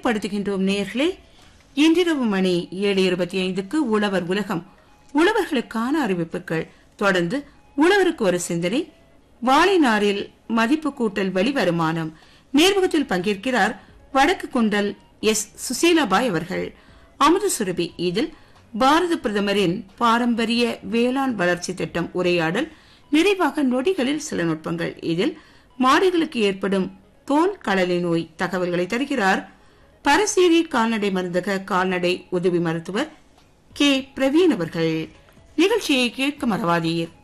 நினைவுபடுத்துகின்றோம் நேர்களே இன்றிரவு மணி ஏழு இருபத்தி ஐந்துக்கு உழவர் உலகம் உழவர்களுக்கான அறிவிப்புகள் தொடர்ந்து உழவருக்கு ஒரு சிந்தனை வாழை நாரில் மதிப்பு கூட்டல் வெளி வருமானம் நேர்முகத்தில் பங்கேற்கிறார் வடக்கு குண்டல் எஸ் சுசீலாபாய் அவர்கள் அமுத சுரபி இதில் பாரத பிரதமரின் பாரம்பரிய வேளாண் வளர்ச்சி திட்டம் உரையாடல் நிறைவாக நொடிகளில் சில நுட்பங்கள் இதில் மாடுகளுக்கு ஏற்படும் தோல் களலை நோய் தகவல்களை தருகிறார் பரசேரி கால்நடை மருந்தக கால்நடை உதவி மருத்துவர் கே பிரவீன் அவர்கள் நிகழ்ச்சியை கேட்க மறவாதீர்